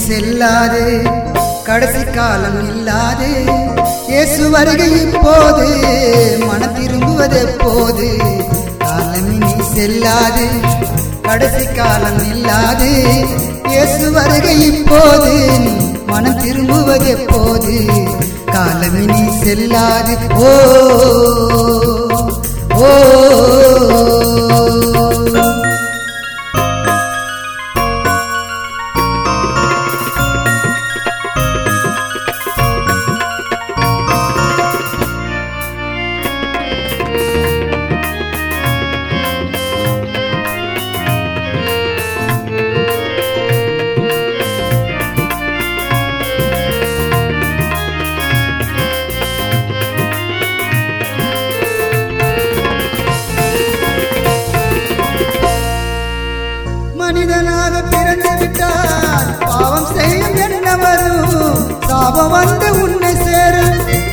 செல்லாது கடைசி காலம் இல்லாது இயேசு வருகை இப்போது மனம் திரும்புவது எப்போது காலம் இனி செல்லாது கடைசி காலம் இல்லாது இயேசு வருகை இப்போது மனம் திரும்புவது எப்போது காலம் இனி செல்லாது ஓ ஓ மனிதனாக பிறந்து விட்டால் பாவம் செய்யும் என்ன வரும் சாபம் வந்து உன்னை சேரும்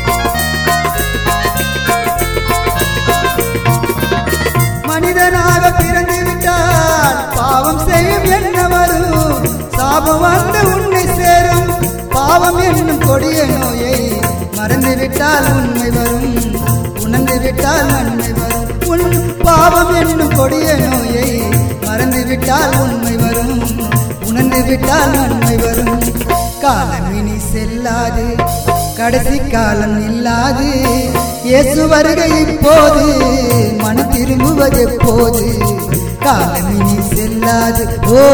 மனிதனாக பிறந்து விட்டால் பாவம் செய்யும் என்ன வரும் சாபம் வந்து உன்னை சேரும் பாவம் என்னும் கொடிய நோயை மறந்து விட்டால் உண்மை வரும் உணர்ந்து விட்டால் நன்மை வரும் உன் பாவம் என்னும் கொடிய நோயை மறந்து விட்டால் உண்மை வரும் உணர்ந்து விட்டால் நன்மை வரும் காலம் இனி செல்லாது கடைசி காலம் இல்லாது இயேசு வருகை இப்போது மன திரும்புவது எப்போது காலம் இனி செல்லாது ஓ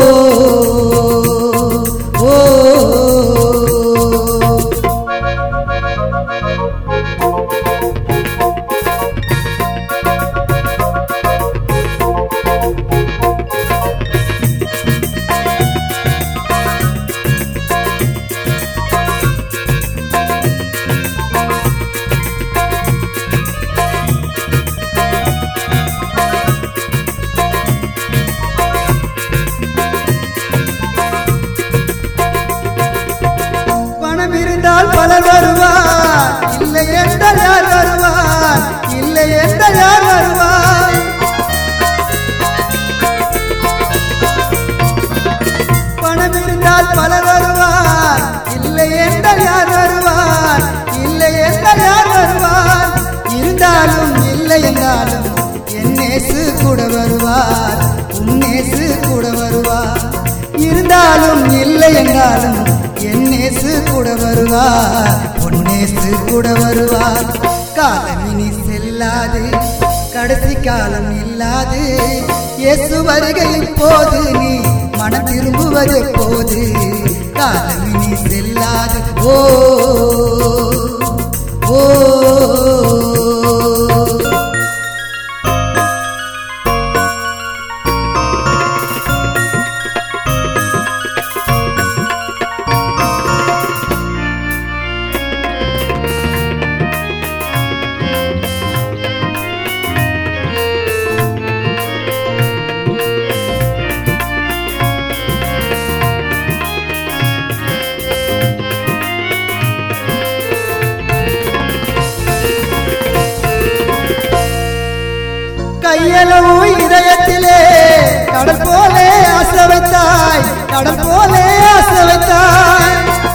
ஓ பணம் இருந்தால் பலர் வருவார் இல்லை என்றால் யார் வருவார் இல்லை என்றால் யார் வருவார் பணம் இருந்தால் பலர் வருவார் இல்லை என்றால் யார் வருவார் இல்லை என்றால் யார் வருவார் இருந்தாலும் இல்லை என்றாலும் என் நேசு கூட வருவார் உன் நேசு கூட வருவார் இருந்தாலும் இல்லை என்றாலும் என் நேசு கூட வருவார் உன் நேசு கூட வருவார் காலம் இனி செல்லாது கடைசி காலம் இல்லாது இயேசு வருகை இப்போது நீ மனம் திரும்புவது போது காலம் இனி செல்லாது ஓ ஓ கையளவு இதயத்திலே கடல் போலே ஆசை வைத்தாய் கடல் போலே ஆசை வைத்தாய்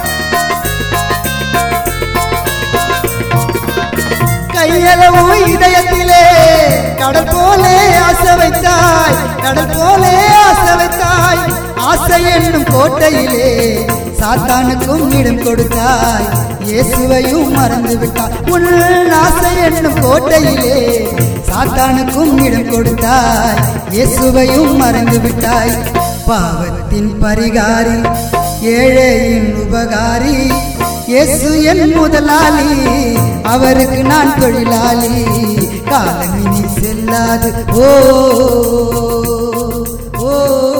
கையளவு இதயத்திலே கடல் போலே ஆசை வைத்தாய் கடல் போலே ஆசை வைத்தாய் ஆசை என்னும் கோட்டையிலே சாத்தானுக்கும் இடம் கொடுத்தாய் இயேசுவையும் மறந்து விட்டாய் உன் ஆசை என்னும் கோட்டையிலே சாத்தானுக்கும் இடம் கொடுத்தாய் இயேசுவையும் மறந்து விட்டாய் பாவத்தின் பரிகாரி ஏழையின் உபகாரி இயேசு என் முதலாளி அவருக்கு நான் தொழிலாளி காலம் இனி செல்லாது ஓ ஓ